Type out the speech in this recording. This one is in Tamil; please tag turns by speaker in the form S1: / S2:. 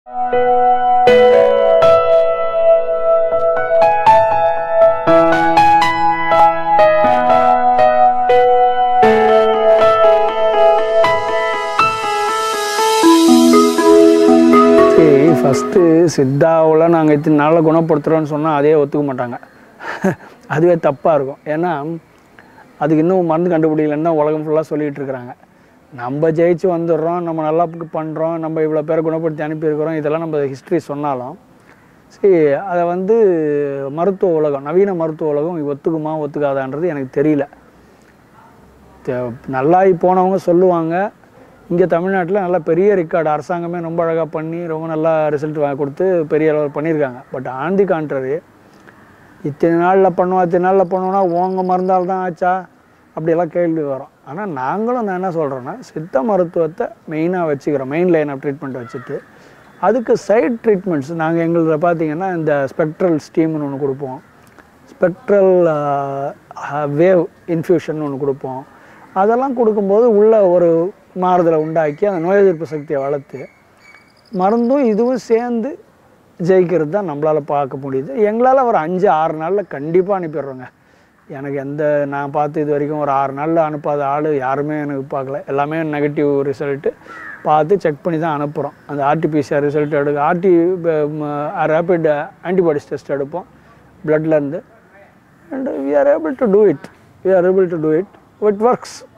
S1: சரி ஃபஸ்ட்டு சித்தாவில் நாங்கள் இத்தனை நாளில் குணப்படுத்துகிறோன்னு சொன்னால் அதே ஒத்துக்க மாட்டாங்க அதுவே தப்பாக இருக்கும் ஏன்னா அதுக்கு இன்னும் மருந்து கண்டுபிடிக்கலன்னு தான் உலகம் ஃபுல்லாக சொல்லிகிட்டு இருக்கிறாங்க நம்ம ஜெயிச்சு வந்துடுறோம் நம்ம நல்லா பண்ணுறோம் நம்ம இவ்வளோ பேரை குணப்படுத்தி அனுப்பியிருக்கிறோம் இதெல்லாம் நம்ம ஹிஸ்ட்ரி சொன்னாலும் சரி அதை வந்து மருத்துவ உலகம் நவீன மருத்துவ உலகம் ஒத்துக்குமா ஒத்துக்காதான்றது எனக்கு தெரியல தெ- நல்லாகி போனவங்க சொல்லுவாங்க இங்கே தமிழ்நாட்டில் நல்லா பெரிய ரெக்கார்டு அரசாங்கமே ரொம்ப அழகாக பண்ணி ரொம்ப நல்லா ரிசல்ட் கொடுத்து பெரிய அளவில் பண்ணியிருக்காங்க பட் ஆன் தி கான்ட்ரரி இத்தனை நாளில் பண்ணுவோம் இத்தனை நாளில் பண்ணுவோம்னா உங்க மருந்தால் தான் ஆச்சா அப்படியெல்லாம் கேள்வி வரும் ஆனால் நாங்களும் நான் என்ன சொல்கிறேன்னா சித்த மருத்துவத்தை மெயினாக வச்சுக்கிறோம் மெயின் லைன் ஆஃப் ட்ரீட்மெண்ட் வச்சுட்டு அதுக்கு சைட் ட்ரீட்மெண்ட்ஸ் நாங்கள் எங்களது பார்த்தீங்கன்னா இந்த ஸ்பெக்ட்ரல் ஸ்டீம்னு ஒன்று கொடுப்போம் ஸ்பெக்ட்ரல் வேவ் இன்ஃப்யூஷன் ஒன்று கொடுப்போம் அதெல்லாம் கொடுக்கும்போது உள்ள ஒரு மாறுதலை உண்டாக்கி அந்த நோய் எதிர்ப்பு சக்தியை வளர்த்து மருந்தும் இதுவும் சேர்ந்து ஜெயிக்கிறது தான் நம்மளால் பார்க்க முடியுது எங்களால் ஒரு அஞ்சு ஆறு நாளில் கண்டிப்பாக அனுப்பிடுறோங்க எனக்கு எந்த நான் பார்த்து இது வரைக்கும் ஒரு ஆறு நாளில் அனுப்பாத ஆள் யாருமே எனக்கு பார்க்கல எல்லாமே நெகட்டிவ் ரிசல்ட்டு பார்த்து செக் பண்ணி தான் அனுப்புகிறோம் அந்த ஆர்டிபிசிஆர் ரிசல்ட் எடுக்க ஆர்டி ரேபிட் ஆன்டிபாடிஸ் டெஸ்ட் எடுப்போம் bloodல இருந்து and we are able to do it we are able to do it it works